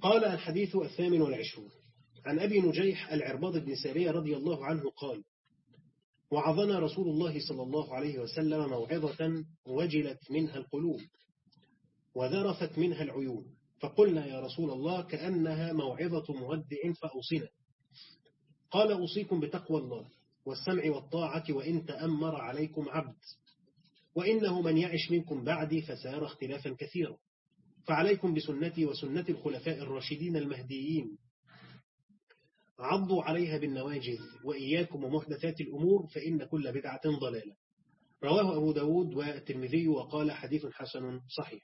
قال الحديث الثامن والعشرون عن أبي نجيح العرباض بن سارية رضي الله عنه قال وعظنا رسول الله صلى الله عليه وسلم موعظة وجلت منها القلوب وذرفت منها العيون فقلنا يا رسول الله كأنها موعظة مودع فأوصنا قال أوصيكم بتقوى الله والسمع والطاعة وإن تأمر عليكم عبد وإنه من يعش منكم بعدي فسيرى اختلافا كثيرا فعليكم بسنتي وسنة الخلفاء الراشدين المهديين عضوا عليها بالنواجذ وإياكم ومحدثات الأمور فإن كل بدعة ضلالة رواه أبو داود والترمذي وقال حديث حسن صحيح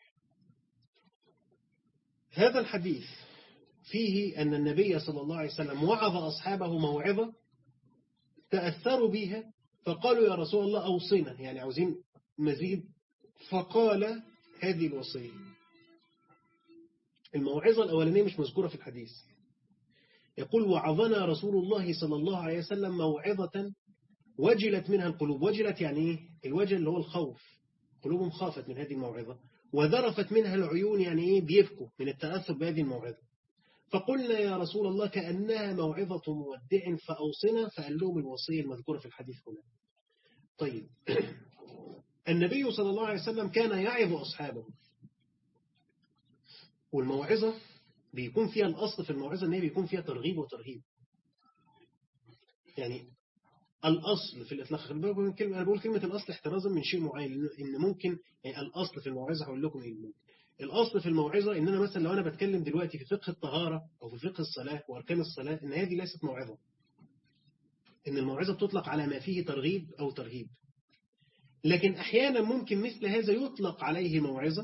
هذا الحديث فيه أن النبي صلى الله عليه وسلم وعظ أصحابه موعظة تأثروا بها فقالوا يا رسول الله أوصينا يعني عاوزين مزيد فقال هذه الوصية الموعظة الأولانية مش مذكورة في الحديث يقول وعظنا رسول الله صلى الله عليه وسلم موعظة وجلت منها القلوب وجلت يعني ايه الوجل اللي هو الخوف قلوبهم خافت من هذه الموعظة وذرفت منها العيون يعني ايه بيبكوا من التأثر بهذه الموعظة فقلنا يا رسول الله كأنها موعظة مودع فأوصنا فقال لهم الوصية المذكورة في الحديث هنا طيب النبي صلى الله عليه وسلم كان يعظ أصحابه والموعظة بيكون فيها الأصل في الموعظة أن هي بيكون فيها ترغيب وترهيب يعني الأصل في الإطلاق أنا بقول كلمة الأصل احترازا من شيء معين إن ممكن يعني الأصل في الموعظة هقول لكم إيه ممكن الأصل في الموعظة إن أنا مثلا لو أنا بتكلم دلوقتي في فقه الطهارة أو في فقه الصلاة وأركان الصلاة إن هذه ليست موعظة إن الموعظة بتطلق على ما فيه ترغيب أو ترهيب لكن أحيانا ممكن مثل هذا يطلق عليه موعظة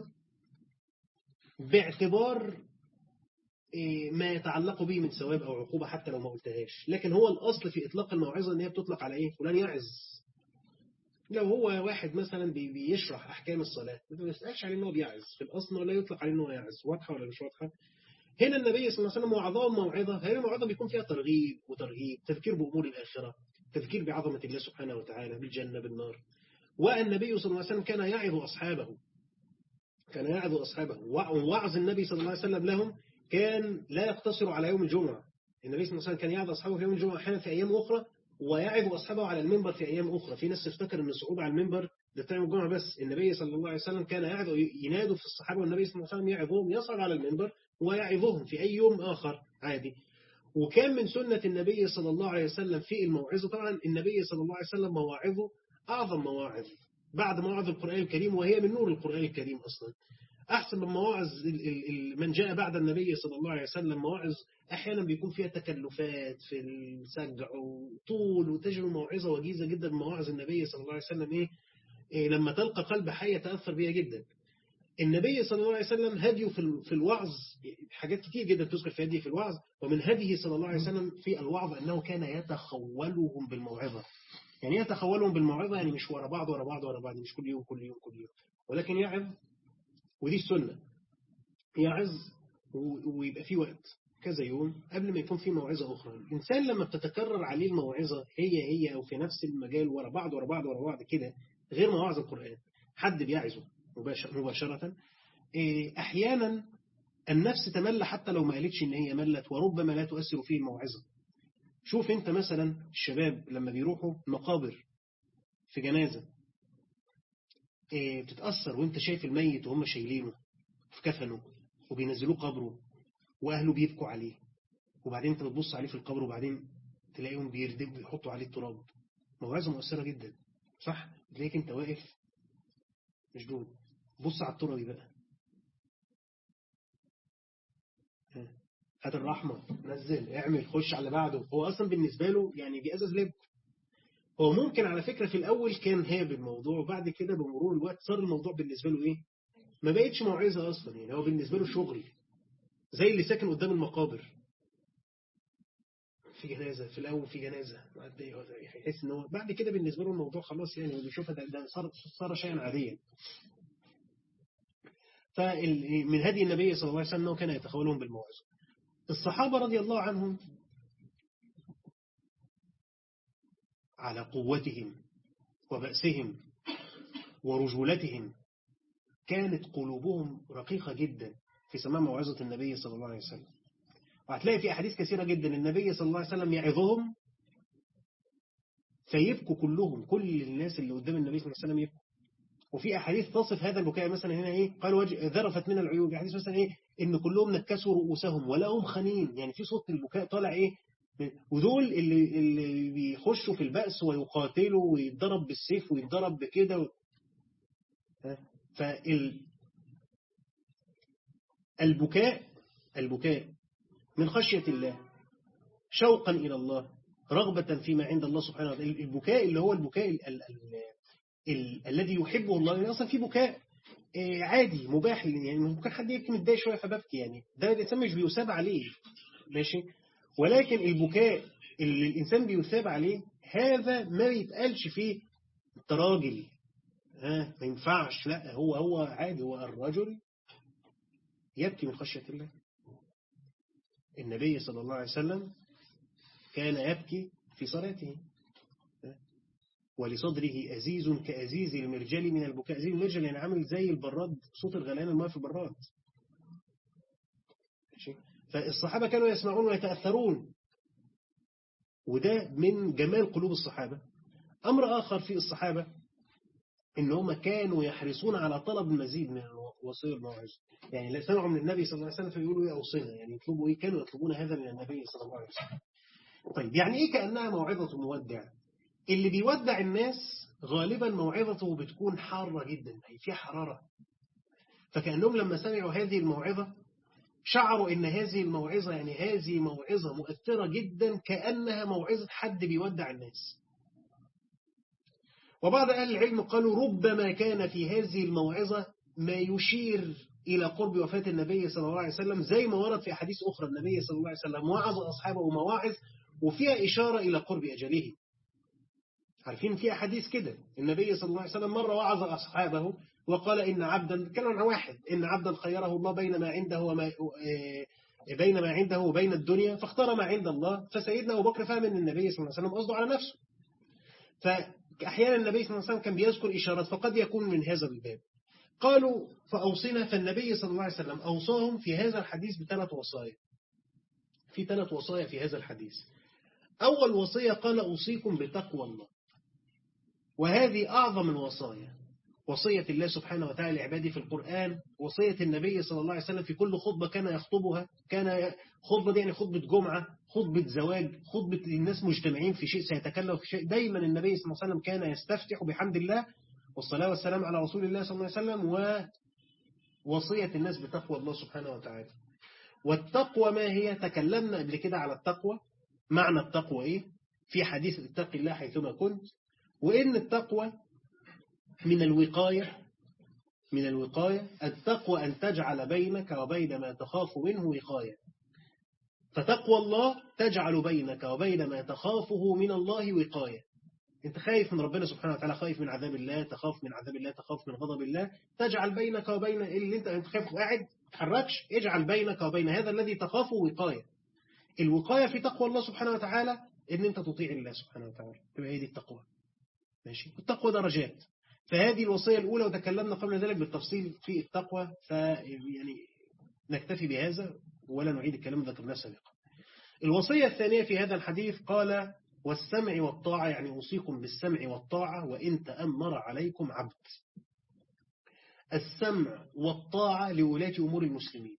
باعتبار ما يتعلق به من ثواب أو عقوبة حتى لو ما قلتهاش لكن هو الأصل في إطلاق الموعظة إن هي بتطلق على إيه فلان يعز لو هو واحد مثلا بيشرح أحكام الصلاة ما يسألش عليه إنه بيعز في الأصل ولا يطلق عليه إنه يعز واضحة ولا مش واضحة هنا النبي صلى الله عليه وسلم وعظهم موعظة هذه الموعظة بيكون فيها ترغيب وترهيب تذكير بأمور الآخرة تذكير بعظمة الله سبحانه وتعالى بالجنة بالنار والنبي صلى الله عليه وسلم كان يعظ أصحابه كان يعظ أصحابه ووعظ النبي صلى الله عليه وسلم لهم كان لا يقتصر على يوم الجمعة النبي صلى الله عليه وسلم كان يعظ أصحابه في يوم الجمعة أحيانا في أيام أخرى ويعظ أصحابه على المنبر في أيام أخرى في ناس تفتكر أن الصعود على المنبر ده بتاع الجمعة بس النبي صلى الله عليه وسلم كان يعظ ينادوا في الصحابة والنبي صلى الله عليه وسلم يعظهم يصعد على المنبر ويعظهم في أي يوم آخر عادي وكان من سنة النبي صلى الله عليه وسلم في الموعظة طبعا النبي صلى الله عليه وسلم مواعظه أعظم مواعظ بعد مواعظ القرآن الكريم وهي من نور القرآن الكريم أصلا أحسن من مواعظ من جاء بعد النبي صلى الله عليه وسلم مواعظ أحيانا بيكون فيها تكلفات في السجع وطول وتجد موعظة وجيزة جدا من مواعظ النبي صلى الله عليه وسلم إيه؟, إيه لما تلقى قلب حي يتأثر بها جدا النبي صلى الله عليه وسلم هديه في الوعظ حاجات كتير جدا تذكر في هديه في الوعظ ومن هديه صلى الله عليه وسلم في الوعظ أنه كان يتخولهم بالموعظة يعني يتخولهم بالموعظة يعني مش ورا بعض ورا بعض ورا بعض مش كل يوم كل يوم كل يوم ولكن يعظ ودي السنة يعظ ويبقى في وقت كذا يوم قبل ما يكون في موعظة أخرى الإنسان لما بتتكرر عليه الموعظة هي هي أو في نفس المجال ورا بعض ورا بعض ورا بعض كده غير مواعظ القرآن حد بيعظه مباشرة أحيانا النفس تمل حتى لو ما قالتش إن هي ملت وربما لا تؤثر فيه الموعظة شوف انت مثلا الشباب لما بيروحوا مقابر في جنازة بتتأثر وانت شايف الميت وهم شايلينه في كفنه وبينزلوه قبره وأهله بيبكوا عليه وبعدين انت بتبص عليه في القبر وبعدين تلاقيهم بيردموا ويحطوا عليه التراب موعظة مؤثرة جدا صح تلاقيك انت واقف مشدود بص على الترابي بقى هات الرحمة نزل اعمل خش على بعده هو أصلا بالنسبة له يعني بيأزز لب هو ممكن على فكرة في الأول كان هاب الموضوع وبعد كده بمرور الوقت صار الموضوع بالنسبة له إيه ما بقتش موعظة أصلا يعني هو بالنسبة له شغل زي اللي ساكن قدام المقابر في جنازة في الأول في جنازة يحس إن هو بعد كده بالنسبة له الموضوع خلاص يعني بيشوفها ده, ده صار صار شيئا عاديا فمن هدي النبي صلى الله عليه وسلم أنه كان يتخولهم بالموعظة الصحابة رضي الله عنهم على قوتهم وبأسهم ورجولتهم كانت قلوبهم رقيقة جدا في سماع موعظة النبي صلى الله عليه وسلم وهتلاقي في أحاديث كثيرة جدا النبي صلى الله عليه وسلم يعظهم فيبكوا كلهم كل الناس اللي قدام النبي صلى الله عليه وسلم يبكوا وفي أحاديث تصف هذا البكاء مثلا هنا إيه قال وجه ذرفت من العيون أحاديث مثلا إيه إن كلهم نكسوا رؤوسهم ولا هم خنين يعني في صوت البكاء طالع إيه ودول اللي, اللي بيخشوا في البأس ويقاتلوا ويتضرب بالسيف ويتضرب بكده و... فال البكاء البكاء من خشية الله شوقا إلى الله رغبة فيما عند الله سبحانه وتعالى البكاء اللي هو البكاء ال ال ال ال الذي يحبه الله يعني أصلا في بكاء عادي مباح يعني ممكن حد يبكي متضايق شوية فببكي يعني ده الإنسان مش بيثاب عليه ماشي ولكن البكاء اللي الإنسان بيثاب عليه هذا ما يتقالش فيه انت راجل ها ما ينفعش لا هو هو عادي هو الرجل يبكي من خشية الله النبي صلى الله عليه وسلم كان يبكي في صلاته ولصدره أزيز كأزيز المرجل من البكاء أزيز المرجل يعني عامل زي البراد صوت الغليان الماء في البراد فالصحابة كانوا يسمعون ويتأثرون وده من جمال قلوب الصحابة أمر آخر في الصحابة إن هم كانوا يحرصون على طلب المزيد من الوصية الموعظة يعني لا سمعوا من النبي صلى الله عليه وسلم فيقولوا إيه أوصينا يعني يطلبوا إيه كانوا يطلبون هذا من النبي صلى الله عليه وسلم طيب يعني إيه كأنها موعظة مودع اللي بيودع الناس غالبا موعظته بتكون حارة جدا يعني فيها حرارة فكأنهم لما سمعوا هذه الموعظة شعروا ان هذه الموعظة يعني هذه موعظة مؤثرة جدا كأنها موعظة حد بيودع الناس وبعض أهل العلم قالوا ربما كان في هذه الموعظة ما يشير إلى قرب وفاة النبي صلى الله عليه وسلم زي ما ورد في أحاديث أخرى النبي صلى الله عليه وسلم وعظ أصحابه مواعظ وفيها إشارة إلى قرب أجله عارفين في أحاديث كده النبي صلى الله عليه وسلم مرة وعظ أصحابه وقال إن عبدا كلام عن واحد إن عبدا خيره الله بين ما عنده وما بين ما عنده وبين الدنيا فاختار ما عند الله فسيدنا أبو بكر فهم أن النبي صلى الله عليه وسلم قصده على نفسه فأحيانا النبي صلى الله عليه وسلم كان بيذكر إشارات فقد يكون من هذا الباب قالوا فأوصينا فالنبي صلى الله عليه وسلم أوصاهم في هذا الحديث بثلاث وصايا في ثلاث وصايا في هذا الحديث أول وصية قال أوصيكم بتقوى الله وهذه أعظم الوصايا وصية الله سبحانه وتعالى لعباده في القرآن وصية النبي صلى الله عليه وسلم في كل خطبة كان يخطبها كان خطبة دي يعني خطبة جمعة خطبة زواج خطبة الناس مجتمعين في شيء سيتكلم في شيء دايما النبي صلى الله عليه وسلم كان يستفتح بحمد الله والصلاة والسلام على رسول الله صلى الله عليه وسلم ووصية الناس بتقوى الله سبحانه وتعالى والتقوى ما هي تكلمنا قبل كده على التقوى معنى التقوى إيه في حديث اتق الله حيثما كنت وإن التقوى من الوقاية من الوقاية التقوى أن تجعل بينك وبين ما تخاف منه وقاية فتقوى الله تجعل بينك وبين ما تخافه من الله وقاية انت خايف من ربنا سبحانه وتعالى خايف من عذاب الله تخاف من عذاب الله تخاف من غضب الله تجعل بينك وبين اللي انت انت خايف قاعد تحركش اجعل بينك وبين هذا الذي تخافه وقاية الوقاية في تقوى الله سبحانه وتعالى ان انت تطيع الله سبحانه وتعالى تبقى هي دي التقوى ماشي التقوى درجات فهذه الوصية الأولى وتكلمنا قبل ذلك بالتفصيل في التقوى فيعني نكتفي بهذا ولا نعيد الكلام ذكرناه سابقا الوصية الثانية في هذا الحديث قال والسمع والطاعة يعني أوصيكم بالسمع والطاعة وإن تأمر عليكم عبد السمع والطاعة لولاة أمور المسلمين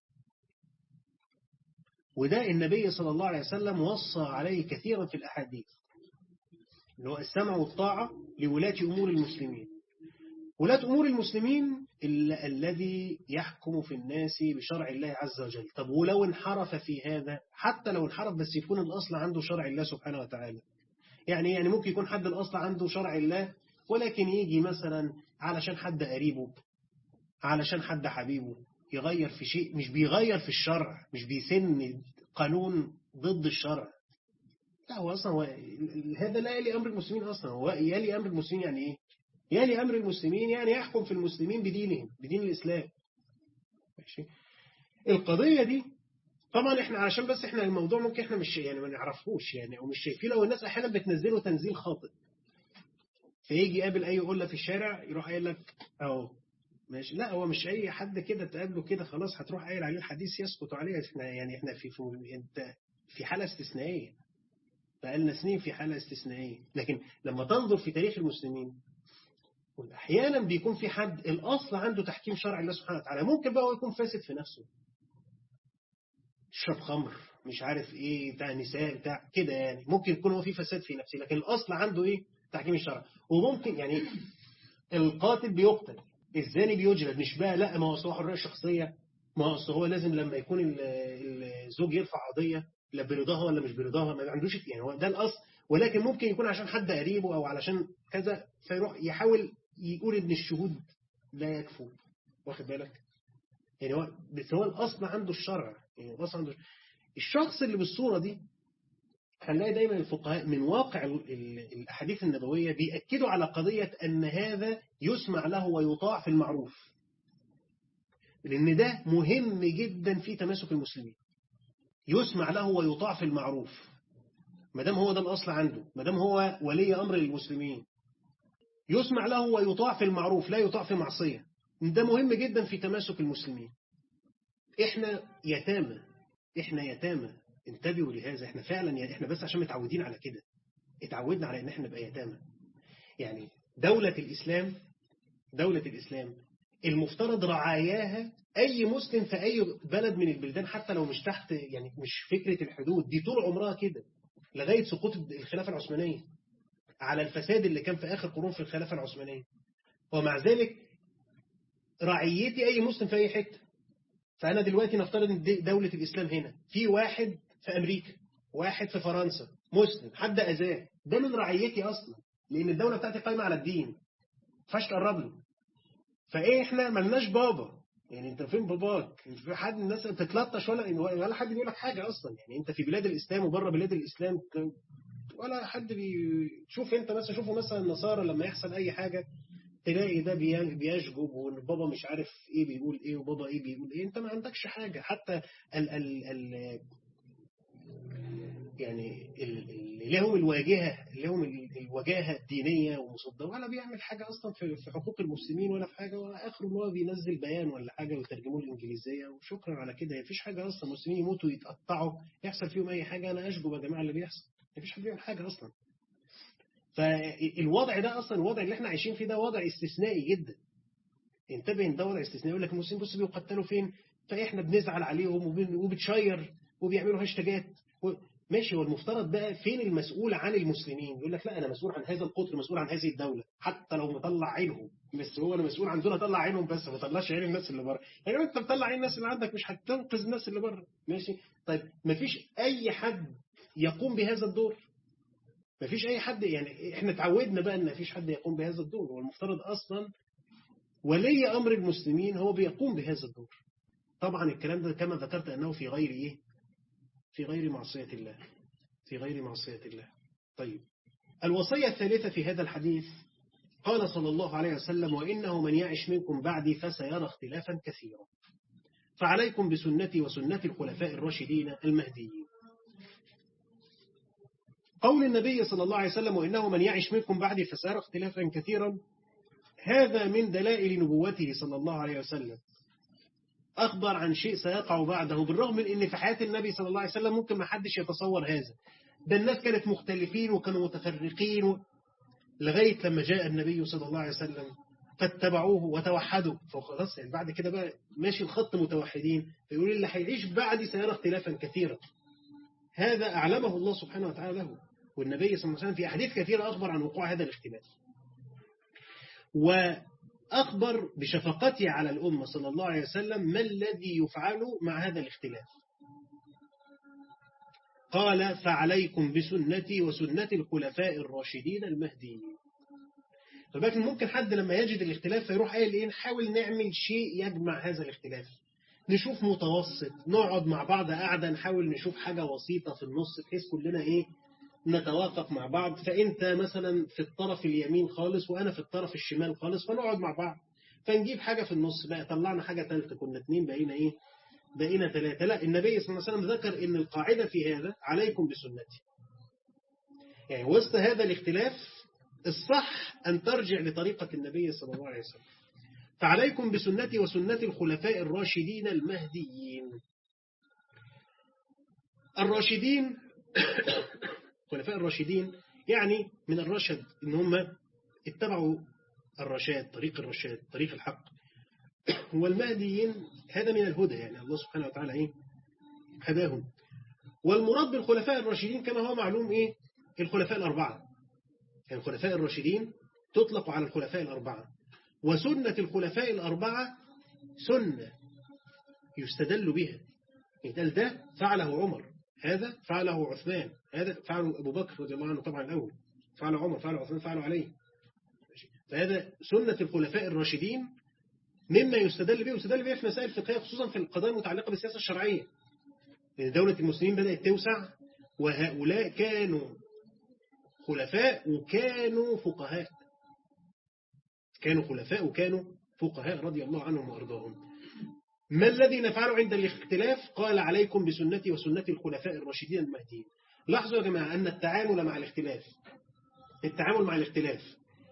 وده النبي صلى الله عليه وسلم وصى عليه كثيرا في الأحاديث اللي هو السمع والطاعة لولاة أمور المسلمين ولاة أمور المسلمين الذي يحكم في الناس بشرع الله عز وجل طب ولو انحرف في هذا حتى لو انحرف بس يكون الأصل عنده شرع الله سبحانه وتعالى يعني يعني ممكن يكون حد الأصل عنده شرع الله ولكن يجي مثلا علشان حد قريبه علشان حد حبيبه يغير في شيء مش بيغير في الشرع مش بيسن قانون ضد الشرع لا هو أصلا هو هذا لا يلي أمر المسلمين أصلا هو يلي أمر المسلمين يعني إيه يلي أمر المسلمين يعني يحكم في المسلمين بدينهم بدين الإسلام ماشي القضية دي طبعا احنا علشان بس احنا الموضوع ممكن احنا مش يعني ما نعرفوش يعني او مش شايفين لو الناس احيانا بتنزله تنزيل خاطئ فيجي يقابل اي قله في الشارع يروح قايل لك اهو ماشي لا هو مش اي حد كده تقابله كده خلاص هتروح قايل عليه الحديث يسكت عليه احنا يعني احنا في, في انت في حاله استثنائيه بقالنا سنين في حاله استثنائيه لكن لما تنظر في تاريخ المسلمين احيانا بيكون في حد الاصل عنده تحكيم شرع الله سبحانه وتعالى ممكن بقى هو يكون فاسد في نفسه يشرب خمر مش عارف ايه بتاع نساء بتاع كده يعني ممكن يكون هو في فساد في نفسه لكن الاصل عنده ايه تحكيم الشرع وممكن يعني القاتل بيقتل الزاني بيجلد مش بقى لا ما هو اصل حريه شخصيه ما هو اصل هو لازم لما يكون الزوج يرفع قضيه لا برضاها ولا مش برضاها ما عندوش يعني هو ده الاصل ولكن ممكن يكون عشان حد قريبه او علشان كذا فيروح يحاول يقول ان الشهود لا يكفوا واخد بالك يعني هو بس هو الاصل عنده الشرع يعني الاصل عنده الشخص اللي بالصوره دي هنلاقي دايما الفقهاء من واقع الأحاديث النبوية بيأكدوا على قضية أن هذا يسمع له ويطاع في المعروف لأن ده مهم جدا في تماسك المسلمين يسمع له ويطاع في المعروف ما دام هو ده الأصل عنده ما دام هو ولي أمر للمسلمين يسمع له ويطاع في المعروف لا يطاع في معصية ده مهم جدا في تماسك المسلمين احنا يتامى احنا يتامى انتبهوا لهذا احنا فعلا يعني احنا بس عشان متعودين على كده اتعودنا على ان احنا نبقى يتامى يعني دولة الإسلام دولة الإسلام المفترض رعاياها أي مسلم في أي بلد من البلدان حتى لو مش تحت يعني مش فكرة الحدود دي طول عمرها كده لغاية سقوط الخلافة العثمانية على الفساد اللي كان في آخر قرون في الخلافة العثمانية ومع ذلك رعيتي أي مسلم في أي حتة فأنا دلوقتي نفترض ان دولة الإسلام هنا في واحد في أمريكا واحد في فرنسا مسلم حد أذاه ده من رعيتي أصلا لأن الدولة بتاعتي قايمة على الدين فاش تقرب له فإيه إحنا ملناش بابا يعني أنت فين باباك في حد الناس بتتلطش ولا ولا حد بيقول لك حاجة أصلا يعني أنت في بلاد الإسلام وبره بلاد الإسلام ولا حد بيشوف أنت مثلا شوفوا مثلا النصارى لما يحصل أي حاجة تلاقي ده بيشجب وبابا مش عارف ايه بيقول ايه وبابا ايه بيقول ايه انت ما عندكش حاجة حتى ال ال ال يعني اللي لهم الواجهة اللي لهم الوجاهة الدينية ومصدر ولا بيعمل حاجة أصلا في حقوق المسلمين ولا في حاجة ولا آخره اللي هو بينزل بيان ولا حاجة ويترجموه الإنجليزية وشكرا على كده مفيش حاجة أصلا المسلمين يموتوا يتقطعوا يحصل فيهم أي حاجة أنا أشجب يا جماعة اللي بيحصل مفيش حد بيعمل حاجة أصلا فالوضع ده أصلا الوضع اللي احنا عايشين فيه ده وضع استثنائي جدا انتبه ان ده وضع استثنائي يقول لك المسلمين بص بيقتلوا فين فاحنا بنزعل عليهم وبتشير وبيعملوا هاشتاجات ماشي هو المفترض بقى فين المسؤول عن المسلمين يقول لك لا أنا مسؤول عن هذا القطر مسؤول عن هذه الدولة حتى لو مطلع عينهم بس هو أنا مسؤول عن دول أطلع عينهم بس ما طلعش عين الناس اللي بره يعني أنت بتطلع عين الناس اللي عندك مش هتنقذ الناس اللي بره ماشي طيب ما فيش أي حد يقوم بهذا الدور ما فيش أي حد يعني إحنا تعودنا بقى إن ما فيش حد يقوم بهذا الدور والمفترض أصلا ولي أمر المسلمين هو بيقوم بهذا الدور طبعا الكلام ده كما ذكرت أنه في غير إيه في غير معصية الله في غير معصية الله طيب الوصية الثالثة في هذا الحديث قال صلى الله عليه وسلم وإنه من يعش منكم بعدي فسيرى اختلافا كثيرا فعليكم بسنتي وسنة الخلفاء الراشدين المهديين قول النبي صلى الله عليه وسلم وإنه من يعش منكم بعدي فسيرى اختلافا كثيرا هذا من دلائل نبوته صلى الله عليه وسلم أخبر عن شيء سيقع بعده بالرغم من أن في حياة النبي صلى الله عليه وسلم ممكن ما حدش يتصور هذا ده الناس كانت مختلفين وكانوا متفرقين و... لغاية لما جاء النبي صلى الله عليه وسلم فاتبعوه وتوحدوا فخلاص يعني بعد كده بقى ماشي الخط متوحدين فيقول اللي هيعيش بعدي سيرى اختلافا كثيرا هذا أعلمه الله سبحانه وتعالى له والنبي صلى الله عليه وسلم في أحاديث كثيرة أخبر عن وقوع هذا الاختلاف و أخبر بشفقته على الأمة صلى الله عليه وسلم ما الذي يفعل مع هذا الاختلاف قال فعليكم بسنتي وسنة الخلفاء الراشدين المهديين فلكن ممكن حد لما يجد الاختلاف فيروح قايل ايه نحاول نعمل شيء يجمع هذا الاختلاف نشوف متوسط نقعد مع بعض قاعدة نحاول نشوف حاجة وسيطة في النص بحيث كلنا ايه نتوافق مع بعض فأنت مثلا في الطرف اليمين خالص وأنا في الطرف الشمال خالص فنقعد مع بعض فنجيب حاجة في النص بقى طلعنا حاجة ثالثة كنا اثنين بقينا إيه بقينا ثلاثة لا النبي صلى الله عليه وسلم ذكر إن القاعدة في هذا عليكم بسنتي يعني وسط هذا الاختلاف الصح أن ترجع لطريقة النبي صلى الله عليه وسلم فعليكم بسنتي وسنة الخلفاء الراشدين المهديين الراشدين الخلفاء الراشدين يعني من الرشد إن هم اتبعوا الرشاد طريق الرشاد طريق الحق والمهديين هذا من الهدى يعني الله سبحانه وتعالى إيه هداهم والمراد بالخلفاء الراشدين كما هو معلوم إيه الخلفاء الأربعة يعني الخلفاء الراشدين تطلق على الخلفاء الأربعة وسنة الخلفاء الأربعة سنة يستدل بها يتقال ده فعله عمر هذا فعله عثمان هذا فعله أبو بكر رضي الله عنه طبعا الأول فعله عمر فعله عثمان فعله علي فهذا سنة الخلفاء الراشدين مما يستدل به ويستدل به في مسائل فقهية خصوصا في القضايا المتعلقة بالسياسة الشرعية لأن دولة المسلمين بدأت توسع وهؤلاء كانوا خلفاء وكانوا فقهاء كانوا خلفاء وكانوا فقهاء رضي الله عنهم وأرضاهم ما الذي نفعله عند الاختلاف قال عليكم بسنتي وسنة الخلفاء الراشدين المهديين لاحظوا يا جماعة أن التعامل مع الاختلاف التعامل مع الاختلاف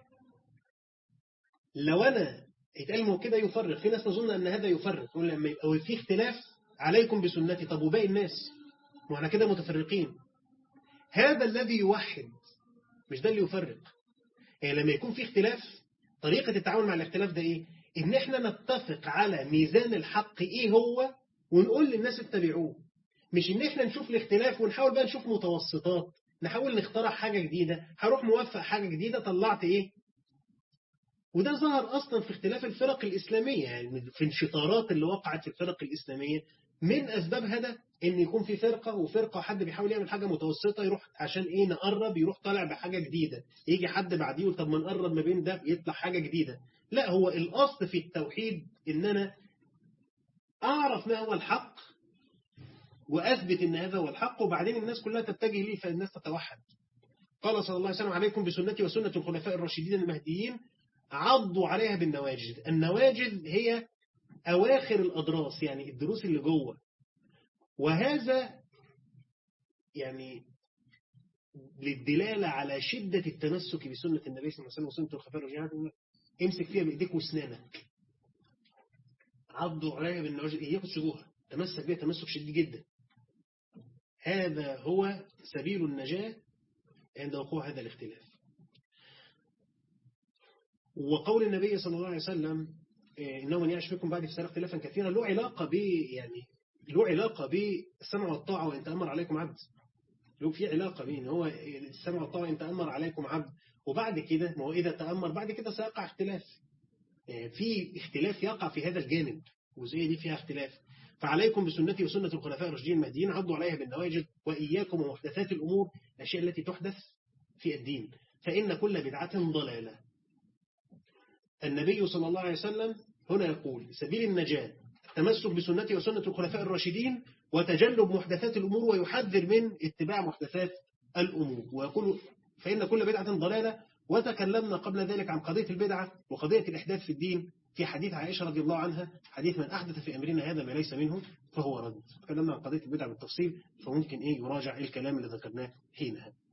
لو أنا اتقال كده يفرق في ناس تظن أن هذا يفرق يقول لما يبقى في اختلاف عليكم بسنتي طب وباقي الناس ما احنا كده متفرقين هذا الذي يوحد مش ده اللي يفرق يعني لما يكون في اختلاف طريقة التعامل مع الاختلاف ده ايه ان احنا نتفق على ميزان الحق ايه هو ونقول للناس اتبعوه مش ان احنا نشوف الاختلاف ونحاول بقى نشوف متوسطات نحاول نخترع حاجة جديدة هروح موفق حاجة جديدة طلعت ايه وده ظهر اصلا في اختلاف الفرق الاسلامية يعني في انشطارات اللي وقعت في الفرق الاسلامية من اسباب هذا ان يكون في فرقة وفرقة حد بيحاول يعمل حاجة متوسطة يروح عشان ايه نقرب يروح طالع بحاجة جديدة يجي حد بعديه يقول طب ما نقرب ما بين ده يطلع حاجة جديدة لا هو الاصل في التوحيد ان انا اعرف ما هو الحق واثبت ان هذا هو الحق وبعدين الناس كلها تتجه ليه فالناس تتوحد قال صلى الله عليه وسلم عليكم بسنتي وسنة الخلفاء الراشدين المهديين عضوا عليها بالنواجذ النواجذ هي أواخر الأضراس يعني الدروس اللي جوه وهذا يعني للدلالة على شدة التمسك بسنة النبي صلى الله عليه وسلم وسنة الخلفاء الراشدين امسك فيها بإيديك واسنانك عضوا عليها بالنواجذ إياك تسيبوها تمسك بها تمسك شديد جدا هذا هو سبيل النجاة عند وقوع هذا الاختلاف وقول النبي صلى الله عليه وسلم إنه من يعيش منكم بعد فسار اختلافا كثيرا له علاقة ب يعني له علاقة بالسمع والطاعة وإن تأمر عليكم عبد له في علاقة بين هو السمع والطاعة وإن تأمر عليكم عبد وبعد كده ما هو إذا تأمر بعد كده سيقع اختلاف في اختلاف يقع في هذا الجانب الجزئية دي فيها اختلاف فعليكم بسنتي وسنة الخلفاء الراشدين المهديين عضوا عليها بالنواجذ وإياكم ومحدثات الأمور الأشياء التي تحدث في الدين فإن كل بدعة ضلالة النبي صلى الله عليه وسلم هنا يقول سبيل النجاة التمسك بسنتي وسنة الخلفاء الراشدين وتجنب محدثات الأمور ويحذر من اتباع محدثات الأمور ويقول فإن كل بدعة ضلالة وتكلمنا قبل ذلك عن قضية البدعة وقضية الإحداث في الدين في حديث عائشة رضي الله عنها حديث من أحدث في أمرنا هذا ما ليس منه فهو رد تكلمنا عن قضية البدعة بالتفصيل فممكن إيه يراجع الكلام اللي ذكرناه حينها